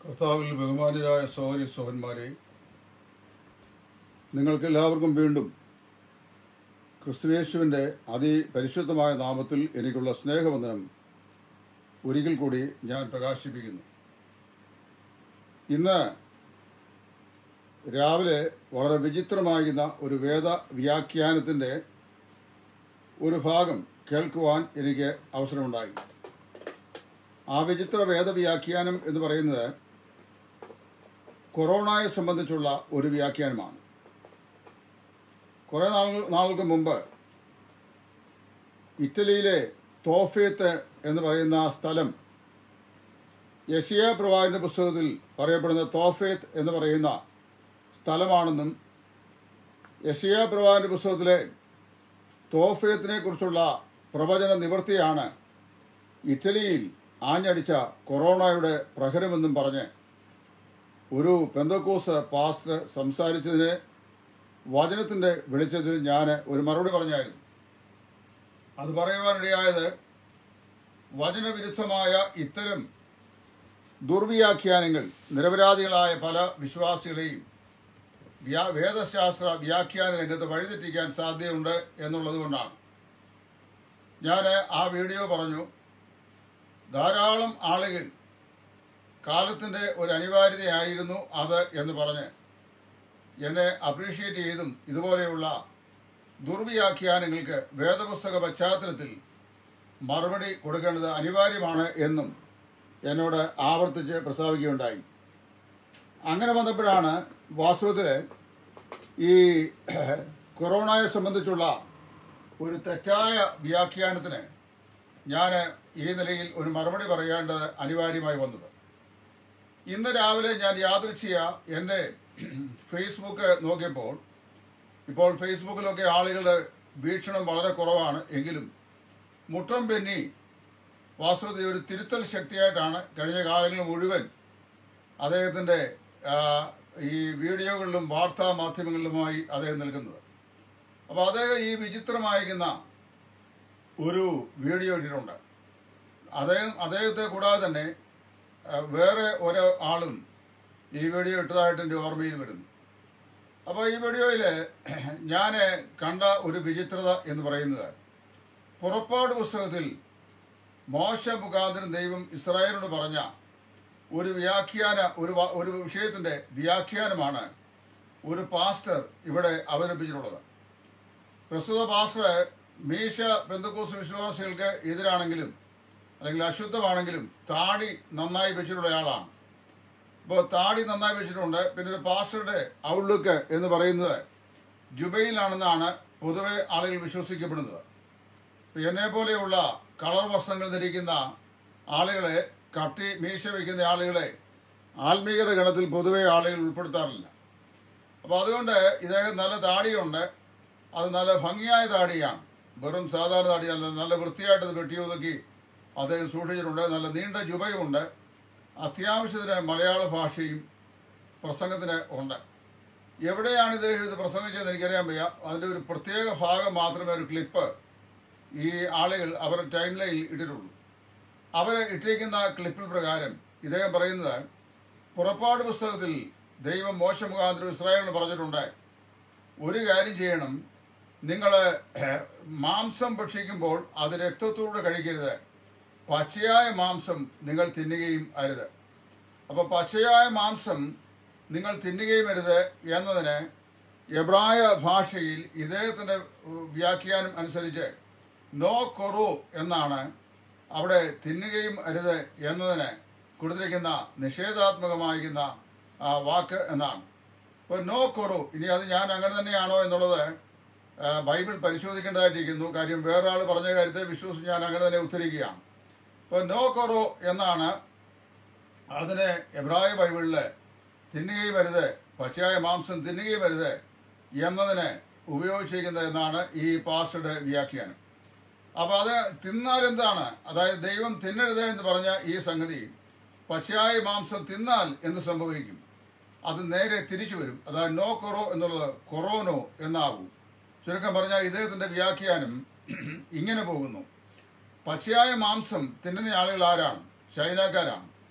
കർത്താവിൽ ബഹുമാനിതരായ സഹോദരി സഹോന്മാരെ നിങ്ങൾക്കെല്ലാവർക്കും വീണ്ടും ക്രിസ്തുയേശുവിൻ്റെ അതിപരിശുദ്ധമായ നാമത്തിൽ എനിക്കുള്ള സ്നേഹവന്ദനം ഒരിക്കൽ കൂടി ഞാൻ പ്രകാശിപ്പിക്കുന്നു ഇന്ന് രാവിലെ വളരെ വിചിത്രമായിരുന്ന ഒരു വേദ വ്യാഖ്യാനത്തിൻ്റെ ഒരു ഭാഗം കേൾക്കുവാൻ എനിക്ക് അവസരമുണ്ടായി ആ വിചിത്ര വേദവ്യാഖ്യാനം എന്ന് പറയുന്നത് കൊറോണയെ സംബന്ധിച്ചുള്ള ഒരു വ്യാഖ്യാനമാണ് കുറേ നാൾ നാളുകൾക്ക് മുമ്പ് ഇറ്റലിയിലെ തോഫേത്ത് എന്ന് പറയുന്ന ആ സ്ഥലം യഷിയ പ്രവാഹിന്റെ പുസ്തകത്തിൽ പറയപ്പെടുന്ന തോഫേത്ത് എന്ന് പറയുന്ന സ്ഥലമാണെന്നും യഷിയ പ്രവാഹിന്റെ പുസ്തകത്തിലെ തോഫേത്തിനെ കുറിച്ചുള്ള പ്രവചന നിവൃത്തിയാണ് ഇറ്റലിയിൽ ആഞ്ഞടിച്ച കൊറോണയുടെ പ്രഹരമെന്നും പറഞ്ഞ് ഒരു പെന്തക്കോസ് പാസ്റ്റർ സംസാരിച്ചതിന് വചനത്തിൻ്റെ വെളിച്ചത്തിൽ ഞാൻ ഒരു മറുപടി പറഞ്ഞായിരുന്നു അത് പറയുവാനിടയായത് വചനവിരുദ്ധമായ ഇത്തരം ദുർവ്യാഖ്യാനങ്ങൾ നിരപരാധികളായ പല വിശ്വാസികളെയും വ്യാ വേദശാസ്ത്ര വ്യാഖ്യാന രംഗത്ത് വഴിതെറ്റിക്കാൻ സാധ്യതയുണ്ട് എന്നുള്ളത് കൊണ്ടാണ് ഞാൻ ആ വീഡിയോ പറഞ്ഞു ധാരാളം ആളുകൾ കാലത്തിൻ്റെ ഒരു അനിവാര്യതയായിരുന്നു അത് എന്ന് പറഞ്ഞ് എന്നെ അപ്രീഷിയേറ്റ് ചെയ്തും ഇതുപോലെയുള്ള ദുർവ്യാഖ്യാനങ്ങൾക്ക് വേദപുസ്തക പശ്ചാത്തലത്തിൽ മറുപടി കൊടുക്കേണ്ടത് അനിവാര്യമാണ് എന്നും എന്നോട് ആവർത്തിച്ച് പ്രസ്താവിക്കുകയുണ്ടായി അങ്ങനെ വന്നപ്പോഴാണ് വാസ്തവത്തിൽ ഈ കൊറോണയെ സംബന്ധിച്ചുള്ള ഒരു തെറ്റായ വ്യാഖ്യാനത്തിന് ഞാൻ ഈ നിലയിൽ ഒരു മറുപടി പറയേണ്ടത് അനിവാര്യമായി വന്നത് ഇന്ന് രാവിലെ ഞാൻ യാദൃച്ഛിയ എൻ്റെ ഫേസ്ബുക്ക് നോക്കിയപ്പോൾ ഇപ്പോൾ ഫേസ്ബുക്കിലൊക്കെ ആളുകളുടെ വീക്ഷണം വളരെ കുറവാണ് എങ്കിലും മുട്ടം ബെന്നി വാസ്തവത്തിൽ ഒരു തിരുത്തൽ ശക്തിയായിട്ടാണ് കഴിഞ്ഞ കാലങ്ങളിൽ മുഴുവൻ അദ്ദേഹത്തിൻ്റെ ഈ വീഡിയോകളിലും വാർത്താ മാധ്യമങ്ങളിലുമായി അദ്ദേഹം നിൽക്കുന്നത് അപ്പോൾ അദ്ദേഹം ഈ വിചിത്രമായിരിക്കുന്ന ഒരു വീഡിയോ ഇട്ടിട്ടുണ്ട് അദ്ദേഹം അദ്ദേഹത്തെ കൂടാതെ തന്നെ ആ, വേറെ ഓരോ ആളും ഈ വീഡിയോ ഇട്ടതായിട്ട് എൻ്റെ ഓർമ്മയിൽ വരുന്നു അപ്പോൾ ഈ വീഡിയോയിൽ ഞാൻ കണ്ട ഒരു വിചിത്രത എന്ന് പറയുന്നത് പുറപ്പാട് പുസ്തകത്തിൽ മോശ മുഖാന്തരം ദൈവം ഇസ്രായേലിനോട് പറഞ്ഞ ഒരു വ്യാഖ്യാന ഒരു വ- ഒരു വിഷയത്തിൻ്റെ വ്യാഖ്യാനമാണ് ഒരു പാസ്റ്റർ ഇവിടെ അവതരിപ്പിച്ചിട്ടുള്ളത് പ്രസ്തുത പാസ്റ്റർ മീശ ബന്ധുക്കോസ് വിശ്വാസികൾക്ക് എതിരാണെങ്കിലും അല്ലെങ്കിൽ അശുദ്ധമാണെങ്കിലും താടി നന്നായി വെച്ചിട്ടുള്ള ആളാണ് ഇപ്പോൾ താടി നന്നായി വെച്ചിട്ടുണ്ട് പിന്നെ ഒരു പാസ്റ്ററുടെ ഔട്ട്ലുക്ക് എന്ന് പറയുന്നത് ജുബയിലാണെന്നാണ് പൊതുവെ ആളുകൾ വിശ്വസിക്കപ്പെടുന്നത് ഇപ്പൊ എന്നെ പോലെയുള്ള കളർ വസ്ത്രങ്ങൾ ധരിക്കുന്ന ആളുകളെ കട്ടി മീശ വയ്ക്കുന്ന ആളുകളെ ആത്മീയരുടെ ഗണത്തിൽ പൊതുവെ ആളുകൾ ഉൾപ്പെടുത്താറില്ല അപ്പോൾ അതുകൊണ്ട് ഇദ്ദേഹം നല്ല താടിയുണ്ട് അത് നല്ല ഭംഗിയായ താടിയാണ് വെറും സാധാരണ താടിയല്ല നല്ല വൃത്തിയായിട്ട് ഇത് വെട്ടിയൊതുക്കി അദ്ദേഹം സൂക്ഷിച്ചിട്ടുണ്ട് നല്ല നീണ്ട ജുബയുമുണ്ട് അത്യാവശ്യത്തിന് മലയാള ഭാഷയും പ്രസംഗത്തിന് ഉണ്ട് എവിടെയാണ് ഇദ്ദേഹം ഇത് പ്രസംഗിച്ചതെന്ന് എനിക്കറിയാൻ വയ്യ അതിൻ്റെ ഒരു പ്രത്യേക ഭാഗം മാത്രമേ ഒരു ക്ലിപ്പ് ഈ ആളുകൾ അവരുടെ ടൈം ലൈനിൽ ഇട്ടിട്ടുള്ളൂ അവർ ഇട്ടിരിക്കുന്ന ക്ലിപ്പിൽ പ്രകാരം ഇദ്ദേഹം പറയുന്നത് പുറപ്പാട് പുസ്തകത്തിൽ ദൈവം മോശ മുഖാന്തരം ഇസ്രായേലിന് പറഞ്ഞിട്ടുണ്ട് ഒരു കാര്യം ചെയ്യണം നിങ്ങൾ മാംസം ഭക്ഷിക്കുമ്പോൾ അത് രക്തത്തോടെ കഴിക്കരുത് പച്ചയായ മാംസം നിങ്ങൾ തിന്നുകയും അരുത് അപ്പോൾ പച്ചയായ മാംസം നിങ്ങൾ തിന്നുകയും അരുത് എന്നതിന് എബ്രായ ഭാഷയിൽ ഇദ്ദേഹത്തിൻ്റെ വ്യാഖ്യാനം അനുസരിച്ച് നോ കൊറു എന്നാണ് അവിടെ തിന്നുകയും അരുത് എന്നതിന് കൊടുത്തിരിക്കുന്ന നിഷേധാത്മകമായിരിക്കുന്ന ആ വാക്ക് എന്നാണ് ഇപ്പോൾ നോ കൊറു ഇനി അത് ഞാൻ അങ്ങനെ തന്നെയാണോ എന്നുള്ളത് ആ, ബൈബിൾ പരിശോധിക്കേണ്ടതായിട്ടിരിക്കുന്നു കാര്യം വേറെ ആൾ പറഞ്ഞ കാര്യത്തെ വിശ്വസിച്ച് ഞാൻ അങ്ങനെ തന്നെ ഉത്തരിക്കുകയാണ് ഇപ്പോൾ നോ കൊറോ എന്നാണ് അതിന് എബ്രായ ബൈബിളിൽ തിന്നുകയും വരുത് പച്ചയായ മാംസം തിന്നുകയും വരുത് എന്നതിന് ഉപയോഗിച്ചിരിക്കുന്നത് എന്നാണ് ഈ പാസ്റ്ററുടെ വ്യാഖ്യാനം അപ്പോൾ അത് തിന്നാൽ എന്താണ് അതായത് ദൈവം തിന്നരുത് എന്ന് പറഞ്ഞ ഈ സംഗതി പച്ചയായ മാംസം തിന്നാൽ എന്ത് സംഭവിക്കും അത് നേരെ തിരിച്ചു വരും അതായത് നോ കൊറോ എന്നുള്ളത് കൊറോനോ എന്നാകും ചുരുക്കം പറഞ്ഞാൽ ഇദ്ദേഹത്തിൻ്റെ വ്യാഖ്യാനം ഇങ്ങനെ പോകുന്നു പച്ചയായ മാംസം തിന്നുന്ന ആളുകൾ ആരാണ് ചൈനക്കാരാണ്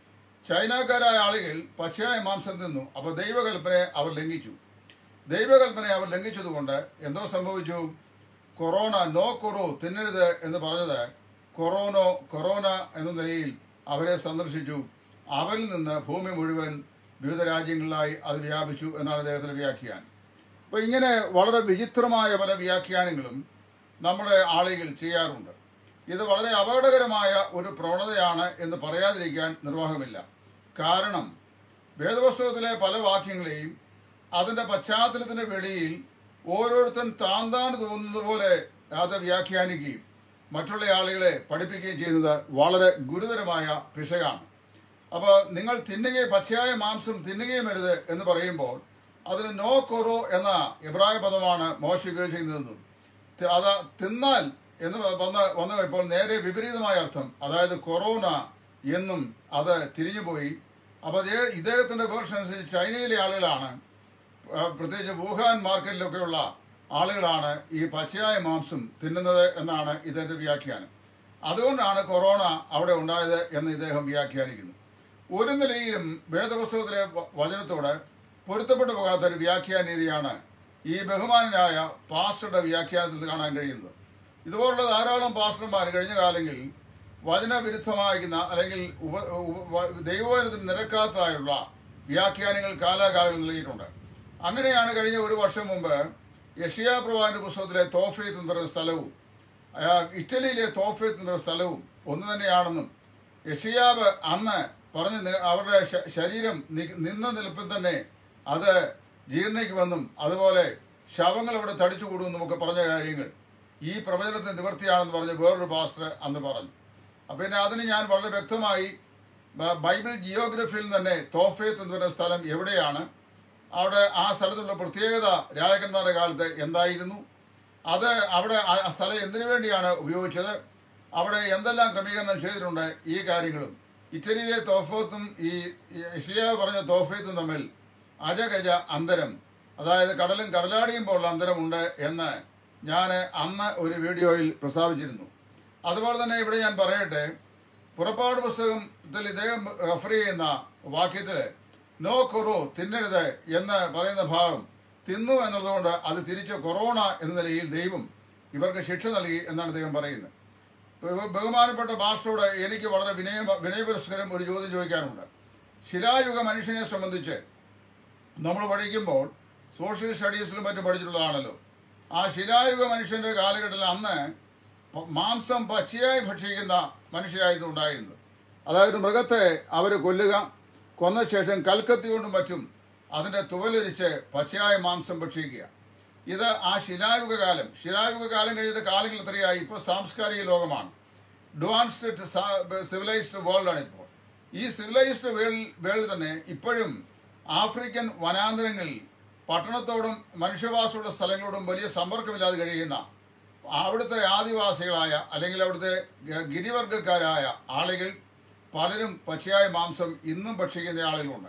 ചൈനക്കാരായ ആളുകൾ പച്ചയായ മാംസം തിന്നു അപ്പോൾ ദൈവകൽപ്പനയെ അവർ ലംഘിച്ചു ദൈവകൽപ്പനയെ അവർ ലംഘിച്ചതുകൊണ്ട് എന്തോ സംഭവിച്ചു കൊറോണ നോ കൊറോ തിന്നരുത് എന്ന് പറഞ്ഞത് കൊറോണോ കൊറോണ എന്ന നിലയിൽ അവരെ സന്ദർശിച്ചു അവരിൽ നിന്ന് ഭൂമി മുഴുവൻ വിവിധ രാജ്യങ്ങളിലായി അത് വ്യാപിച്ചു എന്നാണ് അദ്ദേഹത്തിന്റെ വ്യാഖ്യാനം അപ്പോൾ ഇങ്ങനെ വളരെ വിചിത്രമായ പല വ്യാഖ്യാനങ്ങളും നമ്മുടെ ആളുകൾ ചെയ്യാറുണ്ട് ഇത് വളരെ അപകടകരമായ ഒരു പ്രവണതയാണ് എന്ന് പറയാതിരിക്കാൻ നിർവാഹമില്ല കാരണം വേദപുസ്തകത്തിലെ പല വാക്യങ്ങളെയും അതിൻ്റെ പശ്ചാത്തലത്തിൻ്റെ വെളിയിൽ ഓരോരുത്തൻ താൻ താൻ തോന്നുന്നത് പോലെ അത് വ്യാഖ്യാനിക്കുകയും മറ്റുള്ള ആളുകളെ പഠിപ്പിക്കുകയും ചെയ്യുന്നത് വളരെ ഗുരുതരമായ പിശകാണ് അപ്പോൾ നിങ്ങൾ തിന്നുകയും പച്ചയായ മാംസം തിന്നുകയും അരുത് എന്ന് പറയുമ്പോൾ അതിന് നോ കൊറോ എന്ന ഇബ്രായ പദമാണ് മോശ ഉപയോഗിച്ചിരുന്നതെന്നും തി- അത് തിന്നാൽ എന്ന് വന്ന് വന്നു കഴിയുമ്പോൾ നേരെ വിപരീതമായ അർത്ഥം അതായത് കൊറോണ എന്നും അത് തിരിഞ്ഞുപോയി അപ്പോൾ അതേ ഇദ്ദേഹത്തിൻ്റെ വേർഷൻ അനുസരിച്ച് ചൈനയിലെ ആളുകളാണ് ആ, പ്രത്യേകിച്ച് വുഹാൻ മാർക്കറ്റിലൊക്കെയുള്ള ആളുകളാണ് ഈ പച്ചയായ മാംസം തിന്നുന്നത് എന്നാണ് ഇതിൻ്റെ വ്യാഖ്യാനം അതുകൊണ്ടാണ് കൊറോണ അവിടെ ഉണ്ടായത് എന്ന് ഇദ്ദേഹം വ്യാഖ്യാനിക്കുന്നു ഒരു നിലയിലും വേദപുസ്തകത്തിലെ വ- വചനത്തോട് പൊരുത്തപ്പെട്ടു പോകാത്ത ഒരു വ്യാഖ്യാന രീതിയാണ് ഈ ബഹുമാനായ പാസ്റ്ററുടെ വ്യാഖ്യാനത്തിൽ നിന്ന് കാണാൻ കഴിയുന്നത് ഇതുപോലുള്ള ധാരാളം പാസ്റ്റർമാർ കഴിഞ്ഞ കാലങ്ങളിൽ വചനവിരുദ്ധമായിരിക്കുന്ന അല്ലെങ്കിൽ ഉപ ഉപ- വ- ദൈവവചനത്തിന് നിരക്കാത്തതായുള്ള വ്യാഖ്യാനങ്ങൾ കാലാകാലങ്ങളിൽ നൽകിയിട്ടുണ്ട് അങ്ങനെയാണ് കഴിഞ്ഞ ഒരു വർഷം മുമ്പ് യഷിയാ പ്രവാന്റെ പുസ്തകത്തിലെ തോഫേത്ത് എന്ന് പറയുന്ന സ്ഥലവും ആ, ഇറ്റലിയിലെ തോഫേത്ത് എന്ന് പറയുന്ന സ്ഥലവും ഒന്ന് തന്നെയാണെന്നും യഷിയാവ് അന്ന് പറഞ്ഞ് നി- അവരുടെ ശ- ശരീരം നി- നിന്ന നിൽപ്പിൽ തന്നെ അത് ജീർണിക്കുമെന്നും അതുപോലെ ശവങ്ങൾ അവിടെ തടിച്ചു കൂടുമെന്നും ഒക്കെ പറഞ്ഞ കാര്യങ്ങൾ ഈ പ്രവചനത്തിന് നിവൃത്തിയാണെന്ന് പറഞ്ഞ് വേറൊരു പാസ്റ്റർ അന്ന് പറഞ്ഞു അപ്പം പിന്നെ അതിന് ഞാൻ വളരെ വ്യക്തമായി ബ- ബൈബിൾ ജിയോഗ്രഫിയിൽ തന്നെ തോഫേത്ത് എന്ന് പറയുന്ന സ്ഥലം എവിടെയാണ് അവിടെ ആ സ്ഥലത്തുള്ള പ്രത്യേകത രാജകന്മാരുടെ കാലത്ത് എന്തായിരുന്നു അത് അവിടെ ആ ആ സ്ഥലം എന്തിനു വേണ്ടിയാണ് ഉപയോഗിച്ചത് അവിടെ എന്തെല്ലാം ക്രമീകരണം ചെയ്തിട്ടുണ്ട് ഈ കാര്യങ്ങളും ഇറ്റലിയിലെ തോഫത്തും ഈ ഷിയാവ് പറഞ്ഞ തോഫത്തും തമ്മിൽ അജഗജ അന്തരം അതായത് കടലും കടലാടിയും പോലുള്ള അന്തരമുണ്ട് എന്ന് ഞാൻ അന്ന് ഒരു വീഡിയോയിൽ പ്രസ്താവിച്ചിരുന്നു അതുപോലെ തന്നെ ഇവിടെ ഞാൻ പറയട്ടെ പുറപ്പാട് പുസ്തകത്തിൽ ഇദ്ദേഹം റെഫർ ചെയ്യുന്ന വാക്യത്തിൽ നോ കൊറോ തിന്നരുത് എന്ന് പറയുന്ന ഭാഗം തിന്നു എന്നുള്ളതുകൊണ്ട് അത് തിരിച്ച് കൊറോണ എന്ന നിലയിൽ ദൈവം ഇവർക്ക് ശിക്ഷ നൽകി എന്നാണ് ദൈവം പറയുന്നത് ബഹു- ബഹുമാനപ്പെട്ട മാസ്റ്ററോട് എനിക്ക് വളരെ വിനയ വിനയപുരസ്കരം ഒരു ചോദ്യം ചോദിക്കാനുണ്ട് ശിലായുഗ മനുഷ്യനെ സംബന്ധിച്ച് നമ്മൾ പഠിക്കുമ്പോൾ സോഷ്യൽ സ്റ്റഡീസിലും മറ്റും പഠിച്ചിട്ടുള്ളതാണല്ലോ ആ ശിലായുഗ മനുഷ്യന്റെ കാലഘട്ടത്തിൽ അന്ന് പ- മാംസം പച്ചയായി ഭക്ഷിക്കുന്ന മനുഷ്യരായിരുന്നു ഉണ്ടായിരുന്നത് അതായത് മൃഗത്തെ അവർ കൊല്ലുക കൊന്ന ശേഷം കൽക്കത്തി കൊണ്ടും മറ്റും അതിൻ്റെ തുവലൊരിച്ച് പച്ചയായ മാംസം ഭക്ഷിക്കുക ഇത് ആ ശിലായുഗ കാലം ശിലായുഗ കാലം കഴിഞ്ഞിട്ട് കാലങ്ങൾ എത്രയായി ഇപ്പോൾ സാംസ്കാരിക ലോകമാണ് അഡ്വാൻസ്ഡ് സിവിലൈസ്ഡ് വേൾഡാണ് ഇപ്പോൾ ഈ സിവിലൈസ്ഡ് വേൾഡ് വേൾഡ് തന്നെ ഇപ്പോഴും ആഫ്രിക്കൻ വനാന്തരങ്ങളിൽ പട്ടണത്തോടും മനുഷ്യവാസമുള്ള സ്ഥലങ്ങളോടും വലിയ സമ്പർക്കമില്ലാതെ കഴിയുന്ന അവിടുത്തെ ആദിവാസികളായ അല്ലെങ്കിൽ അവിടുത്തെ ഗ- ഗിരിവർഗക്കാരായ ആളുകൾ പലരും പച്ചയായ മാംസം ഇന്നും ഭക്ഷിക്കുന്ന ആളുകളുണ്ട്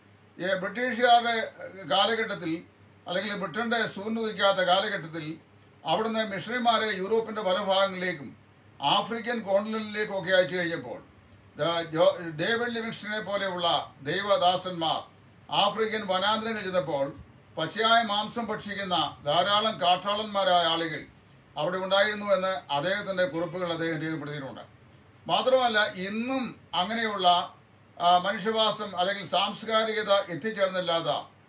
ഈ ബ്രിട്ടീഷുകാരുടെ കാലഘട്ടത്തിൽ അല്ലെങ്കിൽ ബ്രിട്ടന്റെ സൂര്യനുദിക്കാത്ത കാലഘട്ടത്തിൽ അവിടുന്ന് മിഷണറിമാരെ യൂറോപ്പിന്റെ പല ഭാഗങ്ങളിലേക്കും ആഫ്രിക്കൻ കോണ്ടിനെന്റിലേക്കും ഒക്കെ അയച്ചു കഴിഞ്ഞപ്പോൾ ദ- ജോ- ഡേവിഡ് ലിവിങ്സ്റ്റനെ പോലെയുള്ള ദൈവദാസന്മാർ ആഫ്രിക്കൻ വനാന്തരങ്ങളിൽ ചെന്നപ്പോൾ പച്ചയായ മാംസം ഭക്ഷിക്കുന്ന ധാരാളം കാട്ടാളന്മാരായ ആളുകൾ അവിടെ ഉണ്ടായിരുന്നു എന്ന് അദ്ദേഹത്തിന്റെ കുറിപ്പുകൾ അദ്ദേഹം രേഖപ്പെടുത്തിയിട്ടുണ്ട് മാത്രമല്ല ഇന്നും അങ്ങനെയുള്ള ആ, മനുഷ്യവാസം അല്ലെങ്കിൽ സാംസ്കാരികത എത്തിച്ചേർന്നില്ലാത്ത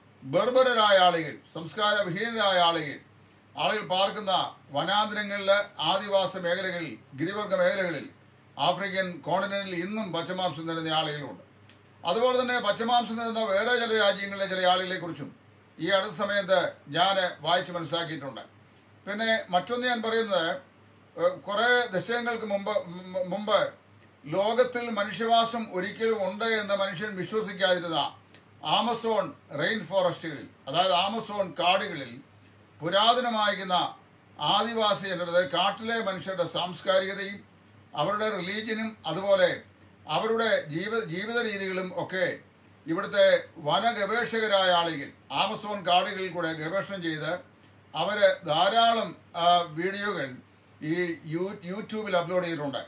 ബർബരരായ ആളുകൾ സംസ്കാര വിഹീനരായ ആളുകൾ ആളുകൾ പാർക്കുന്ന വനാന്തരങ്ങളിലെ ആദിവാസ മേഖലകളിൽ ഗിരിവർഗ മേഖലകളിൽ ആഫ്രിക്കൻ കോണ്ടിനെന്റിൽ ഇന്നും പച്ചമാംസം തരുന്ന ആളുകളുണ്ട് അതുപോലെ തന്നെ പച്ചമാംസം തരുന്ന വേറെ ചില രാജ്യങ്ങളിലെ ചില ആളുകളെ കുറിച്ചും ഈ അടുത്ത സമയത്ത് ഞാൻ വായിച്ച് മനസ്സിലാക്കിയിട്ടുണ്ട് പിന്നെ മറ്റൊന്ന് ഞാൻ പറയുന്നത് ഏഹ്, കുറേ ദശകങ്ങൾക്ക് മുമ്പ് മു- മുമ്പ് ലോകത്തിൽ മനുഷ്യവാസം ഒരിക്കലും ഉണ്ട് എന്ന് മനുഷ്യൻ വിശ്വസിക്കാതിരുന്ന ആമസോൺ റെയിൻ ഫോറസ്റ്റുകളിൽ അതായത് ആമസോൺ കാടുകളിൽ പുരാതനമായിരിക്കുന്ന ആദിവാസി ജനത കാട്ടിലെ മനുഷ്യരുടെ സാംസ്കാരികതയും അവരുടെ റിലീജിയനും അതുപോലെ അവരുടെ ജീവ ജീവിത രീതികളും ഒക്കെ ഇവിടുത്തെ വനഗവേഷകരായ ആളുകൾ ആമസോൺ കാടുകളിൽ കൂടെ ഗവേഷണം ചെയ്ത് അവർ ധാരാളം ആ, വീഡിയോകൾ ഈ യൂ യൂട്യൂബിൽ അപ്ലോഡ് ചെയ്തിട്ടുണ്ട്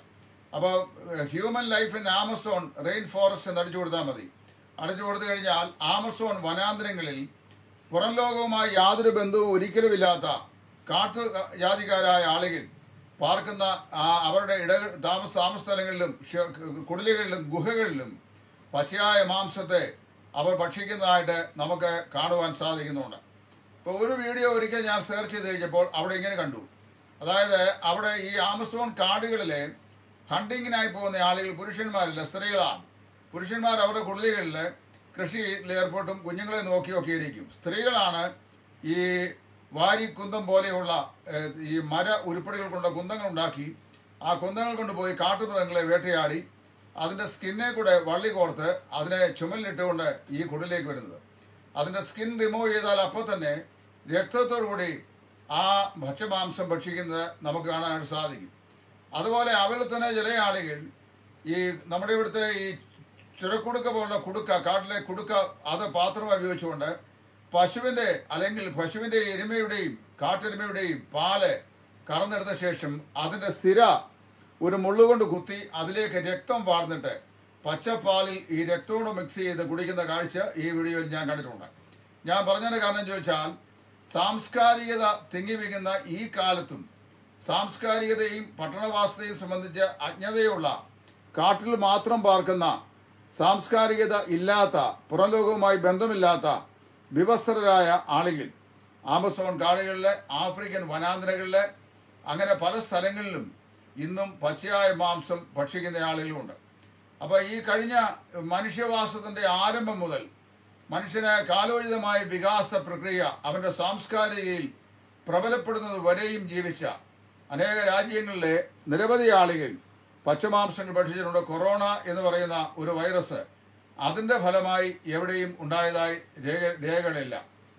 അപ്പോൾ human life in Amazon rainforest എന്ന് അടിച്ചു കൊടുത്താൽ മതി അടിച്ചു കൊടുത്തു കഴിഞ്ഞാൽ ആമസോൺ വനാന്തരങ്ങളിൽ പുറം ലോകവുമായി യാതൊരു ബന്ധവും ഒരിക്കലുമില്ലാത്ത കാട്ടു ജാതിക്കാരായ ആളുകൾ പാർക്കുന്ന ആ അവരുടെ ഇട താമസ താമസ സ്ഥലങ്ങളിലും ഷ- കുടിലുകളിലും ഗുഹകളിലും പച്ചയായ മാംസത്തെ അവർ ഭക്ഷിക്കുന്നതായിട്ട് നമുക്ക് കാണുവാൻ സാധിക്കുന്നുണ്ട് ഇപ്പോൾ ഒരു വീഡിയോ ഒരിക്കൽ ഞാൻ സെർച്ച് ചെയ്ത് കഴിഞ്ഞപ്പോൾ അവിടെ ഇങ്ങനെ കണ്ടു അതായത് അവിടെ ഈ ആമസോൺ കാടുകളിലെ ഹണ്ടിങ്ങിനായി പോകുന്ന ആളുകൾ പുരുഷന്മാരില്ല സ്ത്രീകളാണ് പുരുഷന്മാർ അവരുടെ കുടിലുകളിൽ കൃഷിയിൽ ഏർപ്പെട്ടും കുഞ്ഞുങ്ങളെ നോക്കിയൊക്കെ ഇരിക്കും സ്ത്രീകളാണ് ഈ വാരി കുന്തം പോലെയുള്ള ഏഹ്, ഈ മര ഉരുപ്പടികൾ കൊണ്ട് കുന്തങ്ങൾ ഉണ്ടാക്കി ആ കുന്തങ്ങൾ കൊണ്ടുപോയി കാട്ടുമൃഗങ്ങളെ വേട്ടയാടി അതിൻ്റെ സ്കിന്നെ കൂടെ വള്ളി കോർത്ത് അതിനെ ചുമലിലിട്ടുകൊണ്ട് ഈ കുടിലേക്ക് വരുന്നത് അതിൻ്റെ സ്കിൻ റിമൂവ് ചെയ്താൽ അപ്പോൾ തന്നെ രക്തത്തോടു കൂടി ആ ഭക്ഷ്യമാംസം ഭക്ഷിക്കുന്നത് നമുക്ക് കാണാനായിട്ട് സാധിക്കും അതുപോലെ അവരിൽ തന്നെ ചില ആളുകൾ ഈ നമ്മുടെ ഇവിടുത്തെ ഈ ചുരക്കുടുക്ക പോലുള്ള കുടുക്ക കാട്ടിലെ കുടുക്ക അത് പാത്രമായി ഉപയോഗിച്ചുകൊണ്ട് പശുവിൻ്റെ അല്ലെങ്കിൽ പശുവിൻ്റെ എരുമയുടെയും കാട്ടെരുമയുടെയും പാല് കറന്നെടുത്ത ശേഷം അതിൻ്റെ സ്ഥിര ഒരു മുള്ളുകൊണ്ട് കുത്തി അതിലേക്ക് രക്തം വാർന്നിട്ട് പച്ചപ്പാലിൽ ഈ രക്തത്തോട് മിക്സ് ചെയ്ത് കുടിക്കുന്ന കാഴ്ച ഈ വീഡിയോയിൽ ഞാൻ കണ്ടിട്ടുണ്ട് ഞാൻ പറഞ്ഞതിന്റെ കാരണം ചോദിച്ചാൽ സാംസ്കാരികത തിങ്ങിവിക്കുന്ന ഈ കാലത്തും സാംസ്കാരികതയും പട്ടണവാസതയും സംബന്ധിച്ച് അജ്ഞതയുള്ള കാട്ടിൽ മാത്രം പാർക്കുന്ന സാംസ്കാരികത ഇല്ലാത്ത പുറം ലോകവുമായി ബന്ധമില്ലാത്ത വിവസ്ത്രരായ ആളുകൾ ആമസോൺ കാടുകളിലെ ആഫ്രിക്കൻ വനാന്തരങ്ങളിലെ അങ്ങനെ പല സ്ഥലങ്ങളിലും ഇന്നും പച്ചയായ മാംസം ഭക്ഷിക്കുന്ന ആളുകളുണ്ട് അപ്പോൾ ഈ കഴിഞ്ഞ മനുഷ്യവാസത്തിൻ്റെ ആരംഭം മുതൽ മനുഷ്യന് കാലോചിതമായ വികാസ പ്രക്രിയ അവൻ്റെ സാംസ്കാരികയിൽ പ്രബലപ്പെടുന്നത് വരെയും ജീവിച്ച അനേക രാജ്യങ്ങളിലെ നിരവധി ആളുകൾ പച്ചമാംസങ്ങൾ ഭക്ഷിച്ചിട്ടുണ്ട് കൊറോണ എന്ന് പറയുന്ന ഒരു വൈറസ് അതിൻ്റെ ഫലമായി എവിടെയും ഉണ്ടായതായി രേഖ രേഖകളില്ല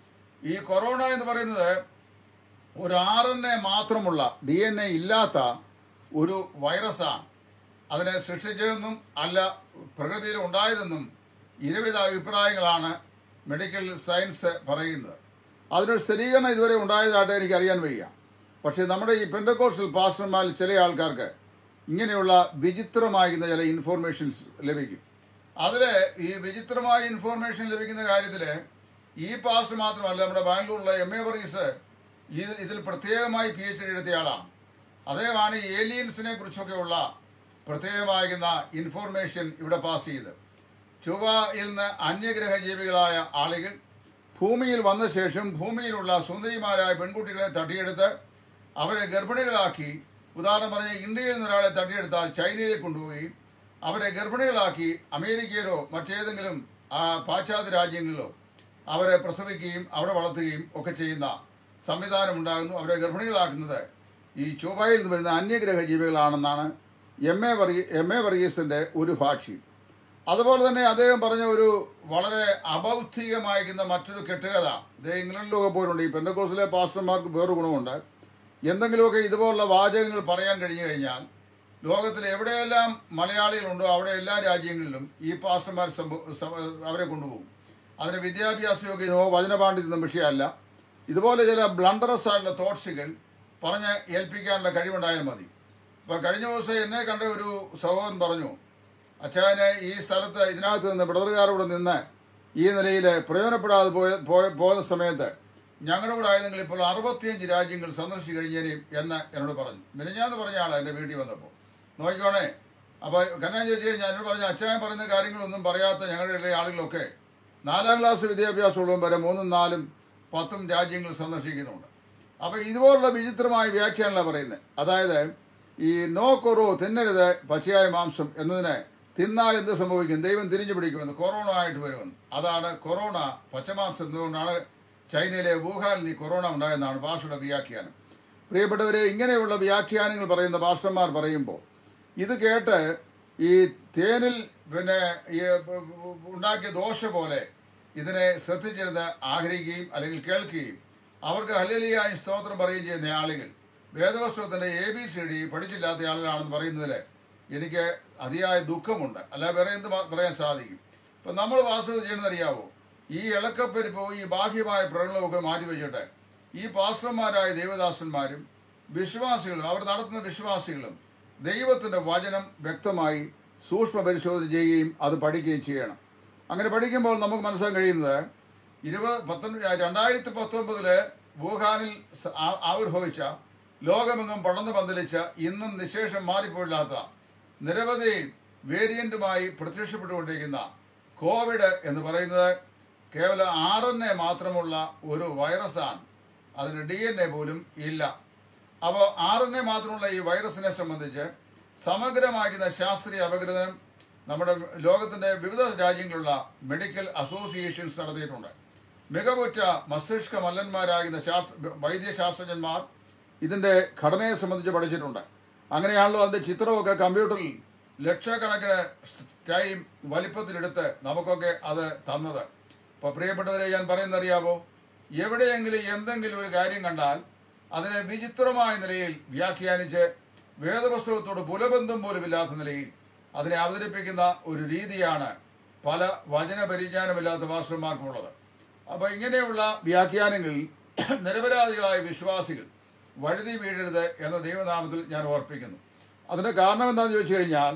ഈ കൊറോണ എന്ന് പറയുന്നത് ഒരു ആർ എൻ എ മാത്രമുള്ള ഡി എൻ എ ഇല്ലാത്ത ഒരു വൈറസാണ് അതിനെ സൃഷ്ടിച്ചതെന്നും അല്ല പ്രകൃതിയിൽ ഉണ്ടായതെന്നും ഇരുവിധ അഭിപ്രായങ്ങളാണ് മെഡിക്കൽ സയൻസ് പറയുന്നത് അതിനൊരു സ്ഥിരീകരണം ഇതുവരെ ഉണ്ടായതായിട്ട് എനിക്ക് അറിയാൻ വയ്യ പക്ഷേ നമ്മുടെ ഈ പെൻഡക്കോസ്റ്റൽ പാസ്റ്റർമാരിൽ ചില ആൾക്കാർക്ക് ഇങ്ങനെയുള്ള വിചിത്രമായിരുന്ന ചില ഇൻഫോർമേഷൻസ് ലഭിക്കും അതിൽ ഈ വിചിത്രമായ ഇൻഫോർമേഷൻ ലഭിക്കുന്ന കാര്യത്തിൽ ഈ പാസ്റ്റർ മാത്രമല്ല നമ്മുടെ ബാംഗ്ലൂരിലെ എം എ വർഗീസ് ഇതിൽ ഇതിൽ പ്രത്യേകമായി പി എച്ച് ഡി എടുത്ത ആളാണ് അദ്ദേഹമാണ് ഈ ഏലിയൻസിനെ കുറിച്ചൊക്കെയുള്ള പ്രത്യേകമാകുന്ന ഇൻഫോർമേഷൻ ഇവിടെ പാസ് ചെയ്ത് ചൊവ്വയിൽ നിന്ന് അന്യഗ്രഹ ജീവികളായ ആളുകൾ ഭൂമിയിൽ വന്ന ശേഷം ഭൂമിയിലുള്ള സുന്ദരിമാരായ പെൺകുട്ടികളെ തട്ടിയെടുത്ത് അവരെ ഗർഭിണികളാക്കി ഉദാഹരണം പറഞ്ഞ ഇന്ത്യയിൽ നിന്ന് ഒരാളെ തട്ടിയെടുത്താൽ ചൈനയിലേക്ക് കൊണ്ടുപോയി അവരെ ഗർഭിണികളാക്കി അമേരിക്കയിലോ മറ്റേതെങ്കിലും ആ, പാശ്ചാത്യ രാജ്യങ്ങളിലോ അവരെ പ്രസവിക്കുകയും അവിടെ വളർത്തുകയും ഒക്കെ ചെയ്യുന്ന സംവിധാനം ഉണ്ടാകുന്നു അവരെ ഗർഭിണികളാക്കുന്നത് ഈ ചൊവ്വയിൽ നിന്ന് വരുന്ന അന്യഗ്രഹ ജീവികളാണെന്നാണ് M A Varghese M A വർഗീസിൻ്റെ ഒരു ഭാഷ്യം അതുപോലെ തന്നെ അദ്ദേഹം പറഞ്ഞ ഒരു വളരെ അബൗദ്ധികമായിരിക്കുന്ന മറ്റൊരു കെട്ടുകഥ ഇത് ഇംഗ്ലണ്ടിലൊക്കെ പോയിട്ടുണ്ട് ഈ പെന്തക്കോസിലെ പാസ്റ്റർമാർക്ക് വേറൊരു ഗുണമുണ്ട് എന്തെങ്കിലുമൊക്കെ ഇതുപോലുള്ള വാചകങ്ങൾ പറയാൻ കഴിഞ്ഞു കഴിഞ്ഞാൽ ലോകത്തിൽ എവിടെയെല്ലാം മലയാളികളുണ്ടോ അവിടെ എല്ലാ രാജ്യങ്ങളിലും ഈ പാസ്റ്റർമാർ സംഭവ സ- അവരെ കൊണ്ടുപോകും അതിന് വിദ്യാഭ്യാസ യോഗ്യതയോ വചനപാണ്ഡിത്യം വിഷയമല്ല ഇതുപോലെ ചില ബ്ലണ്ടറസ് ആയിട്ടുള്ള തോട്ട്സുകൾ പറഞ്ഞ് ഏൽപ്പിക്കാനുള്ള കഴിവുണ്ടായാൽ മതി അപ്പോൾ കഴിഞ്ഞ ദിവസം എന്നെ കണ്ട ഒരു സഹോദരൻ പറഞ്ഞു അച്ഛനെ ഈ സ്ഥലത്ത് ഇതിനകത്ത് നിന്ന് ബ്രദറുകാരോട് നിന്ന് ഈ നിലയിൽ പ്രയോജനപ്പെടാതെ പോയ പോയ- പോകുന്ന സമയത്ത് ഞങ്ങളുടെ കൂടെ ആയിരുന്നെങ്കിൽ ഇപ്പോൾ അറുപത്തിയഞ്ച് രാജ്യങ്ങൾ സന്ദർശിച്ചു കഴിഞ്ഞേനെ എന്ന് എന്നോട് പറഞ്ഞു മിനിഞ്ഞാന്ന് പറഞ്ഞ ആളാണ് എൻ്റെ വീട്ടിൽ വന്നപ്പോൾ നോക്കിക്കോണേ അപ്പോൾ കന്നാൻ ചോദിച്ചു കഴിഞ്ഞാൽ എന്നോട് പറഞ്ഞ അച്ഛൻ പറയുന്ന കാര്യങ്ങളൊന്നും പറയാത്ത ഞങ്ങളുടെ ഇടയിലെ ആളുകളൊക്കെ നാലാം ക്ലാസ് വിദ്യാഭ്യാസമുള്ളവൻ വരെ മൂന്നും നാലും പത്തും രാജ്യങ്ങൾ സന്ദർശിക്കുന്നുണ്ട് അപ്പോൾ ഇതുപോലുള്ള വിചിത്രമായ വ്യാഖ്യാനമാണ് പറയുന്നത് അതായത് ഈ നോ കൊറോ തിന്നരുത് പച്ചയായ മാംസം എന്നതിന് തിന്നാൽ എന്ത് സംഭവിക്കും ദൈവം തിരിഞ്ഞു പിടിക്കുമെന്ന് കൊറോണ ആയിട്ട് വരുമെന്ന് അതാണ് കൊറോണ പച്ചമാംസം എന്നതുകൊണ്ടാണ് ചൈനയിലെ വുഹാനിൽ ഈ കൊറോണ ഉണ്ടായെന്നാണ് ഭാഷയുടെ വ്യാഖ്യാനം പ്രിയപ്പെട്ടവരെ ഇങ്ങനെയുള്ള വ്യാഖ്യാനങ്ങൾ പറയുന്ന ഭാഷന്മാർ പറയുമ്പോൾ ഇത് കേട്ട് ഈ തേനിൽ പിന്നെ ഈ ഉണ്ടാക്കിയ ദോശ പോലെ ഇതിനെ ശ്രദ്ധിച്ചിരുന്ന് ആഗ്രഹിക്കുകയും അല്ലെങ്കിൽ കേൾക്കുകയും അവർക്ക് ഹലലിയായി സ്തോത്രം പറയുകയും ചെയ്യുന്ന ആളുകൾ വേദവസ്തുവത്തിൻ്റെ എ ബി സി ഡി പഠിച്ചില്ലാത്ത ആളുകളാണെന്ന് പറയുന്നതിൽ എനിക്ക് അതിയായ ദുഃഖമുണ്ട് അല്ല വേറെ എന്ത് പ- പറയാൻ സാധിക്കും ഇപ്പം നമ്മൾ വാസ്തുത ചെയ്യണമെന്നറിയാവോ ഈ ഇളക്കപ്പെരുപ്പവും ഈ ബാഹ്യമായ പ്രകടനമൊക്കെ മാറ്റിവെച്ചിട്ട് ഈ പാസ്റ്റർമാരായ ദേവദാസന്മാരും വിശ്വാസികളും അവർ നടത്തുന്ന വിശ്വാസികളും ദൈവത്തിൻ്റെ വചനം വ്യക്തമായി സൂക്ഷ്മ പരിശോധന ചെയ്യുകയും അത് പഠിക്കുകയും ചെയ്യണം അങ്ങനെ പഠിക്കുമ്പോൾ നമുക്ക് മനസ്സിലാക്കാൻ കഴിയുന്നത് ഇരുപത് പത്തൊൻപത് രണ്ടായിരത്തി പത്തൊമ്പതില് വുഹാനിൽ സ- ആ- ആവിർഭവിച്ച ലോകമെങ്ങും പടർന്നു പന്തലിച്ച ഇന്നും നിശേഷം മാറിപ്പോയില്ലാത്ത നിരവധി വേരിയന്റുമായി പ്രത്യക്ഷപ്പെട്ടുകൊണ്ടിരിക്കുന്ന കോവിഡ് എന്ന് പറയുന്നത് കേവലം ആർ എൻ എ മാത്രമുള്ള ഒരു വൈറസാണ് അതിന് ഡി എൻ എ പോലും ഇല്ല അപ്പോൾ ആർ എൻ എ മാത്രമുള്ള ഈ വൈറസിനെ സംബന്ധിച്ച് സമഗ്രമാക്കുന്ന ശാസ്ത്രീയ അപഗ്രഥനം നമ്മുടെ ലോകത്തിൻ്റെ വിവിധ രാജ്യങ്ങളിലുള്ള മെഡിക്കൽ അസോസിയേഷൻസ് നടത്തിയിട്ടുണ്ട് മികവുറ്റ മസ്തിഷ്ക മല്ലന്മാരാകുന്ന ശാസ്ത്ര വൈദ്യശാസ്ത്രജ്ഞന്മാർ ഇതിൻ്റെ ഘടനയെ സംബന്ധിച്ച് പഠിച്ചിട്ടുണ്ട് അങ്ങനെയാണല്ലോ അതിൻ്റെ ചിത്രമൊക്കെ കമ്പ്യൂട്ടറിൽ ലക്ഷക്കണക്കിന് ടൈം വലിപ്പത്തിലെടുത്ത് നമുക്കൊക്കെ അത് തന്നത് അപ്പോൾ പ്രിയപ്പെട്ടവരെ ഞാൻ പറയുന്നറിയാവോ എവിടെയെങ്കിലും എന്തെങ്കിലും ഒരു കാര്യം കണ്ടാൽ അതിനെ വിചിത്രമായ നിലയിൽ വ്യാഖ്യാനിച്ച് വേദപുസ്തകത്തോട് പുലബന്ധം പോലുമില്ലാത്ത നിലയിൽ അതിനെ അവതരിപ്പിക്കുന്ന ഒരു രീതിയാണ് പല വചന പരിജ്ഞാനമില്ലാത്ത മാസ്റ്റർമാർക്കുമുള്ളത് അപ്പോൾ ഇങ്ങനെയുള്ള വ്യാഖ്യാനങ്ങളിൽ നിരപരാധികളായ വിശ്വാസികൾ വഴുതി വീഴരുത് എന്ന ദൈവനാമത്തിൽ ഞാൻ ഓർപ്പിക്കുന്നു അതിൻ്റെ കാരണം എന്താണെന്ന് ചോദിച്ചു കഴിഞ്ഞാൽ